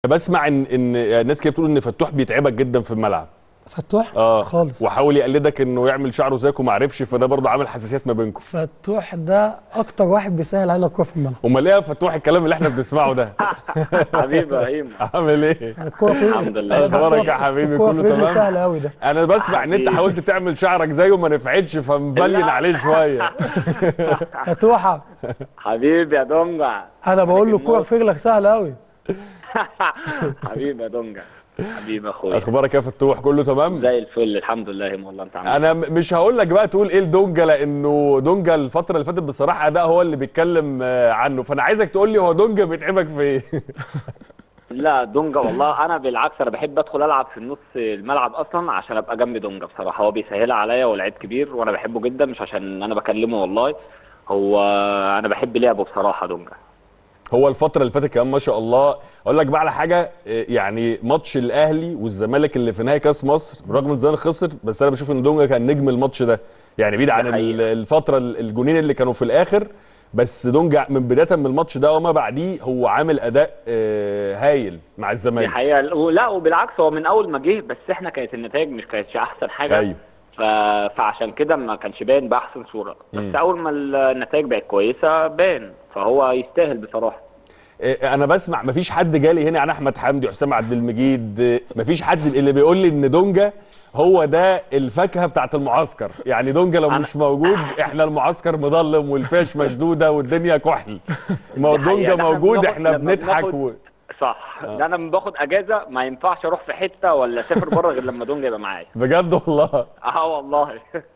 بسمع ان ان ناس كده بتقول ان فتوح بيتعبك جدا في الملعب فتوح اه خالص وحاول يقلدك انه يعمل شعره زيك وما عرفش فده برضه عامل حساسيات ما بينكم فتوح ده اكتر واحد بيسهل علينا الكوره في الملعب امال ايه يا فتوح الكلام اللي احنا بنسمعه ده حبيبي يا هيم عامل ايه الكوره في الحمد لله. ده أخبارك الكورة- يا حبيبي؟ الكورة كله في رجله تمام؟ سهل قوي ده انا بسمع ان انت حبيبي. حاولت تعمل شعرك زيه وما نفعتش فمبين لا. عليه شويه فتوحه حبيبي يا دونجا انا بقول له لكن الكوره موت. في رجلك سهل قوي حبيبي يا دونجا حبيبي يا اخويا اخبارك يا فتوح كله تمام زي الفل الحمد لله يا هيم والله انت عامل إيه؟ انا م- مش هقول لك بقى تقول ايه لدونجا لانه دونجا الفتره اللي فاتت بصراحه ده هو اللي بيتكلم آه، عنه فانا عايزك تقول لي هو دونجا بيتعبك في ايه لا دونجا والله انا بالعكس انا بحب ادخل العب في النص الملعب اصلا عشان ابقى جنب دونجا بصراحه هو بيسهلها عليا ولعيب كبير وانا بحبه جدا مش عشان انا بكلمه والله هو انا بحب لعبه بصراحه دونجا هو الفترة اللي فاتت كمان ما شاء الله اقول لك بقى على حاجة آه، يعني ماتش الاهلي والزمالك اللي في نهائي كاس مصر برغم ان الزمالك خسر بس انا بشوف ان دونجا كان نجم الماتش ده يعني بعيد عن ال- حقيقة. الفترة ال- الجونين اللي كانوا في الاخر بس دونجا من بداية من الماتش ده وما بعديه هو عامل اداء آه، هايل مع دي الزمالك حقيقه لا وبالعكس هو من اول ما جه بس احنا كانت النتائج مش كانتش احسن حاجه ايوه ف... فعشان كده ما كانش باين باحسن صوره بس مم. اول ما النتائج بقت كويسه بان فهو يستاهل بصراحه آه، انا بسمع مفيش حد جالي هنا عن احمد حمدي وحسام عبد المجيد آه، مفيش حد اللي بيقول لي ان دونجا هو ده الفاكهه بتاعت المعسكر يعني دونجا لو أنا- مش موجود احنا المعسكر مضلم والفيش مشدوده والدنيا كحل ما هو دي حقيقة. دونجا ده إحنا موجود بناخد- احنا لما بنضحك بناخد- و... صح ده انا لما باخد اجازه ما ينفعش اروح في حته ولا اسافر بره غير لما دونجا يبقى معايا بجد والله اه والله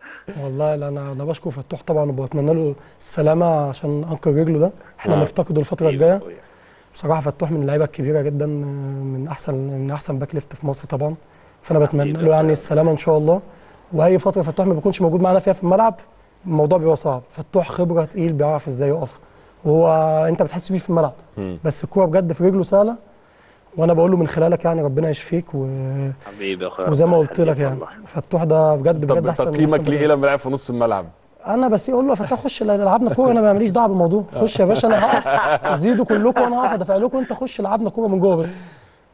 والله لا انا انا بشكر فتوح طبعا وبتمنى له السلامه عشان انقذ رجله ده احنا آه. نفتقده الفتره الجايه بصراحه فتوح من اللعيبه الكبيره جدا آه، من احسن من احسن باك ليفت في مصر طبعا فانا بتمنى له يعني السلامه ان شاء الله واي فتره فتوح ما بيكونش موجود معانا فيها في الملعب الموضوع بيبقى صعب فتوح خبره تقيل بيعرف ازاي يقف وهو انت بتحس بيه في الملعب مم. بس الكوره بجد في رجله سهله وانا بقول له من خلالك يعني ربنا يشفيك و... حبيبي يا اخويا وزي ما ربنا قلت لك يخليك يعني والله. فتوح ده بجد بجد طب احسن تقييمك أحسن ليه باك. لما لعب في نص الملعب انا بس اقول له فتح خش لعبنا كوره انا ماليش دعوه بالموضوع خش يا باشا انا هقف زيدوا كلكم وانا هقف ادافع لكم انت خش لعبنا كوره من جوه بس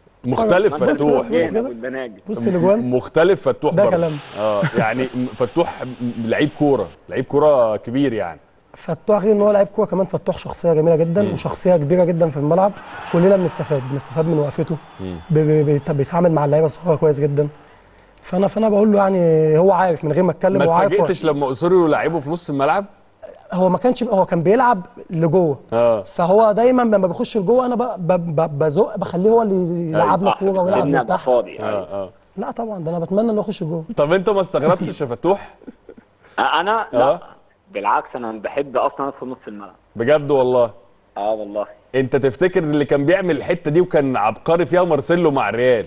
مختلف ما أنت بص- فتوح بص- بص جينا كده. والدناجي. بص الاجوان مختلف فتوح ده برضه. كلام. اه يعني م- فتوح م- لعيب كوره لعيب كوره كبير يعني فتوح غير ان هو لعيب كوره كمان فتوح شخصيه جميله جدا وشخصيه كبيره جدا في الملعب كلنا بنستفاد بنستفاد من وقفته ب- ب- بيت- بيتعامل مع اللعيبه الصغيره كويس جدا فانا فانا بقول له يعني هو عارف من غير ما اتكلم هو ما عارف هو- اتفاجئتش لما اسوريو لعبه في نص الملعب هو ما كانش هو كان بيلعب لجوه اه فهو دايما لما بيخش لجوه انا ب- ب- ب- بزق بخليه هو اللي يلعبنا صح، كوره ويلعب سيبني من ابقى تحت فاضي اه اه لا طبعا ده انا بتمنى انه يخش جوه طب انت ما استغربتش يا فتوح انا آه. لا بالعكس انا بحب اصلا ادخل نص الملعب بجد والله اه والله انت تفتكر اللي كان بيعمل الحته دي وكان عبقري فيها مارسيلو مع الريال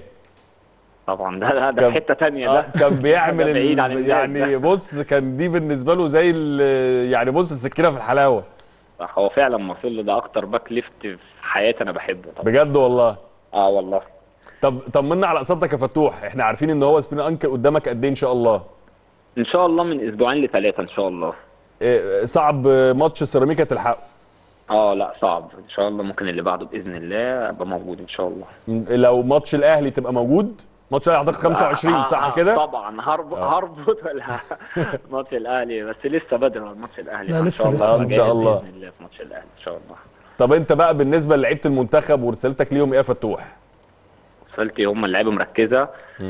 طبعا ده ده, ده كان- في حته تانية آه ده كان بيعمل ده بعيد عن ال- الناس يعني ده. بص كان دي بالنسبه له زي ال- يعني بص السكينه في الحلاوه صح، هو فعلا مارسيلو ده اكتر باك ليفت في حياتي انا بحبه طبعا بجد والله اه والله طب طمنا على اصابتك يا فتوح احنا عارفين ان هو سبين انكل قدامك قد ايه ان شاء الله ان شاء الله من اسبوعين لثلاثه ان شاء الله إيه، صعب ماتش سيراميكا تلحقه اه لا صعب ان شاء الله ممكن اللي بعده باذن الله ابقى موجود ان شاء الله لو ماتش الاهلي تبقى موجود ماتش الاهلي اعتقد 25 آه، صح آه، كده طبعا هربط آه. هربط ولا ماتش الاهلي بس لسه بدري على ماتش الاهلي لا، إن لسه- شاء الله لسه. أبقى إن شاء جاهز الله. باذن الله في ماتش الاهلي ان شاء الله طب انت بقى بالنسبه للعيبه المنتخب ورسالتك ليهم ايه يا فتوح رسالتي هم اللعيبه مركزه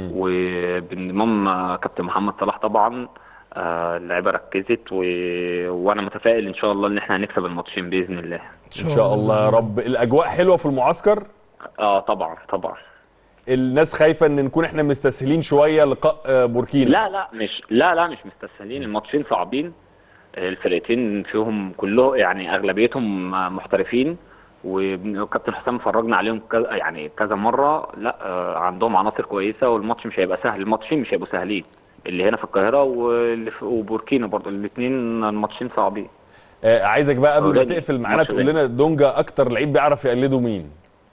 وبانضمام كابتن محمد صلاح طبعا آه، اللعيبه ركزت و... وانا متفائل ان شاء الله ان احنا هنكسب الماتشين باذن الله ان شاء الله يا رب الاجواء حلوه في المعسكر اه طبعا طبعا الناس خايفه ان نكون احنا مستسهلين شويه لقاء آه، بوركينا لا لا مش لا لا مش مستسهلين الماتشين صعبين الفرقتين فيهم كله يعني اغلبيتهم محترفين وكابتن حسام فرجنا عليهم كذا يعني كذا مره لا آه، عندهم عناصر كويسه والماتش مش هيبقى سهل الماتشين مش هيبقوا سهلين اللي هنا في القاهره واللي في وبوركينا برضه الاثنين الماتشين صعبين آه، عايزك بقى قبل ما أوريدي. تقفل معانا ماتش تقول ده. لنا دونجا اكتر لعيب بيعرف يقلده مين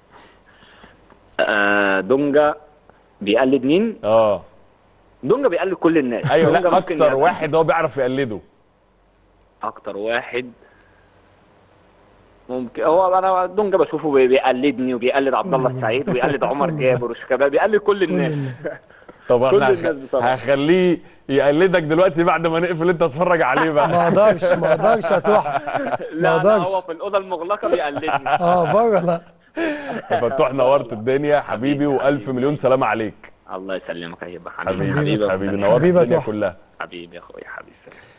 آه، دونجا بيقلد مين؟ اه دونجا بيقلد كل الناس ايوه دونجا لا ممكن اكتر يقلد- واحد هو بيعرف يقلده اكتر واحد ممكن هو انا دونجا بشوفه بي- بيقلدني وبيقلد عبد الله السعيد وبيقلد عمر كل جابر وشيكابالا بيقلد كل كل الناس الناس طب كل احنا الناس بصراحة. هخليه يقلدك دلوقتي بعد ما نقفل انت تتفرج عليه بقى ما اقدرش ما اقدرش يا توحى لا لا أقدرش. هو في الاوضه المغلقه بيقلدني اه بره لا فتوح نورت الدنيا حبيبي والف مليون سلام عليك الله يسلمك يا هبه حبيبي حبيبي حبيبي حبيبي نورت حبيبي يا الدنيا توحى. كلها حبيبي يا اخويا حبيبي